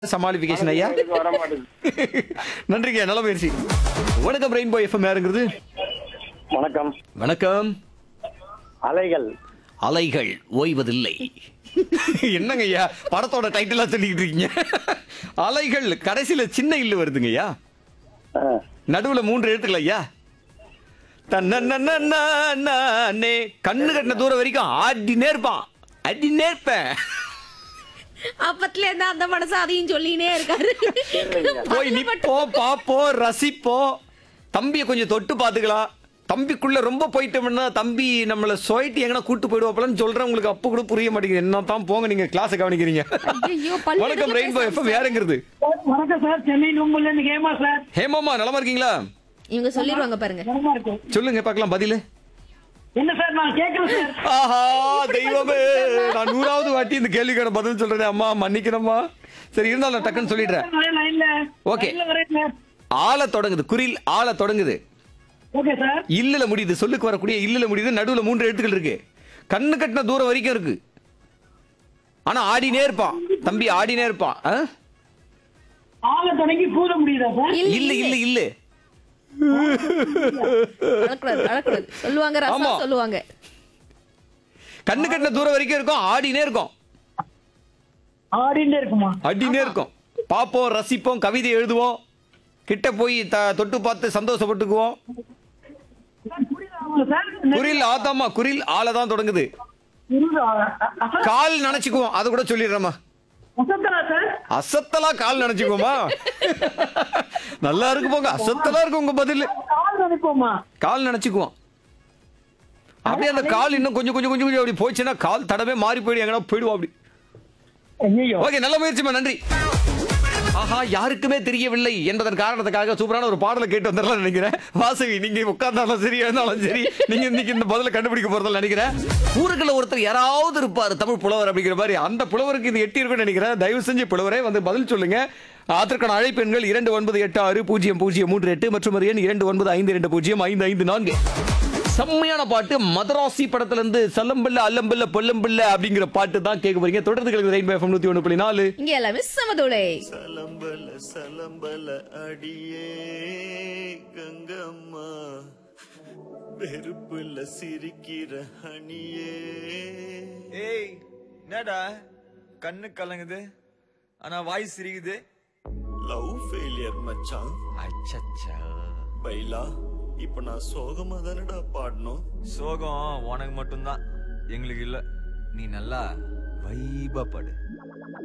சமாளிபிகேஷன் ஐயா இதுக்கு வர மாட்டேங்குது நன்றிங்க நல்ல முயற்சி வணக்கம் ரெயின்போ எஃப்எம் யாருங்கிறது வணக்கம் வணக்கம் அலைகள் அலைகள் ஓய்வதில்லை என்னங்க ஐயா படத்தோட டைட்டிலா சொல்லிக்கிட்டு இருக்கீங்க அலைகள் கடைசியில சின்ன இல்லு வருதுங்க ஐயா ஆ, நடுவுல மூன்று எழுத்துக்கள் ஐயா தன்னே கண்ணு கட்டின தூரம் வரைக்கும் ஆடினே இருப்பான் அடினே இருப்பேன் அப்பத்துல இருந்து அந்த மனசு அதையும் சொல்லினே இருக்காரு இல்லைங்க. போய் நிப்போம் பாப்போம் ரசிப்போம் தம்பியை கொஞ்சம் தொட்டு பாத்துக்கலாம் தம்பிக்குள்ள ரொம்ப போயிட்டோம்னா தம்பி நம்மள சொயிட்டு எங்கன்னா கூட்டு போயிடுவாப்பலன்னு சொல்றேன் உங்களுக்கு அப்ப கூட புரிய மாட்டேங்குது என்ன தான் போங்க நீங்க கிளாஸ் கவனிக்கிறீங்க ஐயோ, பல்லு வணக்கம் எடுத்து ரெயின்போ பேச எஃப்எம் யாருங்கிறது வணக்கம் சார் சென்னை நும்புல இருந்து ஹேமா சார் ஹேமாமா நலமா இருக்கீங்களா இவங்க சொல்லிருவாங்க பாருங்க நலமா இருக்கும் சொல்லுங்க பார்க்கலாம் பதிலு என்ன சார் நான் கேட்கறேன் சார் ஆஹா தெய்வமே நான் நூறாவது வாட்டி இந்த கேள்விக்கான பதில் சொல்றேன் அம்மா மன்னிக்கணும்மா சரி இருந்தாலும் நான் டக்குன்னு சொல்லிடுறேன் வரேன் லைன்ல Okay. லைன்ல வரேன் சார் ஆள தொடங்குது குறில் ஆள தொடங்குது ஓகே சார் இல்லல முடியுது சொல்லுக்கு வரக்கூடிய இல்லல முடியுது நடுவுல மூன்று எழுத்துக்கள் இருக்கு கண்ணு கட்டின தூரம் வரைக்கும் இருக்கு ஆனா ஆடினே இருப்பான் தம்பி ஆடினே இருப்பான் ஆ? ஆளை தொடங்கி பூத முடியுதா சார் இல்ல இல்ல இல்ல அழக்கூடாது அழக்கூடாது சொல்லுவாங்க ரசா ஆமா. சொல்லுவாங்க கண்ணு கட்டின தூரம் வரைக்கும் இருக்கும் ஆடினே இருக்கும் ஆடிண்டே இருக்குமா ஆடினே இருக்கும் பார்ப்போம் ரசிப்போம் கவிதை எழுதுவோம் கிட்ட போய் த- தொட்டு பார்த்து சந்தோஷப்பட்டுக்குவோம் சார், புரியுதா உங்களுக்கு சார் குரில் ஆத்தாமா குரில் ஆள தான் தொடங்குது புரியுதா? அ- அ- கால் நினைச்சுக்குவோம் அது கூட சொல்லிடுறேம்மா அசத்தலா சார் அசத்தலா கால் நினைச்சுக்குவோமா நல்லா இருக்கு போங்க அசத்தலா இருக்கு உங்க பதில் கால் நினைப்போமா கால் நினைச்சுக்குவோம் அப்படியே அந்த கால் இன்னும் கொஞ்சம் கொஞ்சம் கொஞ்சம் கொஞ்சம் அப்படி போச்சுன்னா கால் தடவே மாறி போயிடும் எங்கன்னா போயிடுவோம் அப்படி ஐயோ ஓகே நல்ல முயற்சிமா நன்றி ஆஹா யாருக்குமே தெரியவில்லை என்பதன் காரணத்துக்காக சூப்பரான ஒரு பாடலை கேட்டு வந்துடலாம் நினைக்கிறேன் வாசவி நீங்க உட்கார்ந்தாலும் சரி எழுந்தாலும் சரி நீங்க இன்னைக்கு இந்த பதில கண்டுபிடிக்க போறதில்ல நினைக்கிறேன் ஊருக்குள்ள ஒருத்தர் யாராவது இருப்பாரு தமிழ் புலவர் அப்படிங்கிற மாதிரி அந்த புலவருக்கு இது எட்டி இருக்கும்னு நினைக்கிறேன் தயவு செஞ்சு புலவரே வந்து பதில் சொல்லுங்க அதற்கான அழைப்பெண்கள் இரண்டு ஒன்பது எட்டு ஆறு பூஜ்ஜியம் பூஜ்ஜியம் மூன்று எட்டு மற்றும் ஒரு எண் இரண்டு ஒன்பது ஐந்து இரண்டு பூஜ்ஜியம் ஐந்து ஐந்து நான்கு செம்மையான பாட்டு மதராசி படத்துல இருந்து சல்லம்பில்ல அல்லம்பில்ல பொல்லம்பில்ல அப்படிங்கிற பாட்டு தான் கேட்க போறீங்க தொடர்ந்து கிழக்கு ரெயின்போ எஃப்எம் நூத்தி ஒன்று புள்ளி நாலு இங்க எல்லாமே சமதுளை சலம்பல சலம்பல அடியே கங்கம்மா வெறுப்புல சிரிக்கிற ஹனியே ஏய் என்னடா கண்ணு கலங்குது ஆனா வாய் சிரிக்குது லவ் ஃபெயிலியர் மச்சான் அச்சச்சா பைலா இப்ப நான் சோகமா தானடா பாடணும் சோகம் உனக்கு மட்டும்தான் எங்களுக்கு இல்ல நீ நல்லா வைபா படு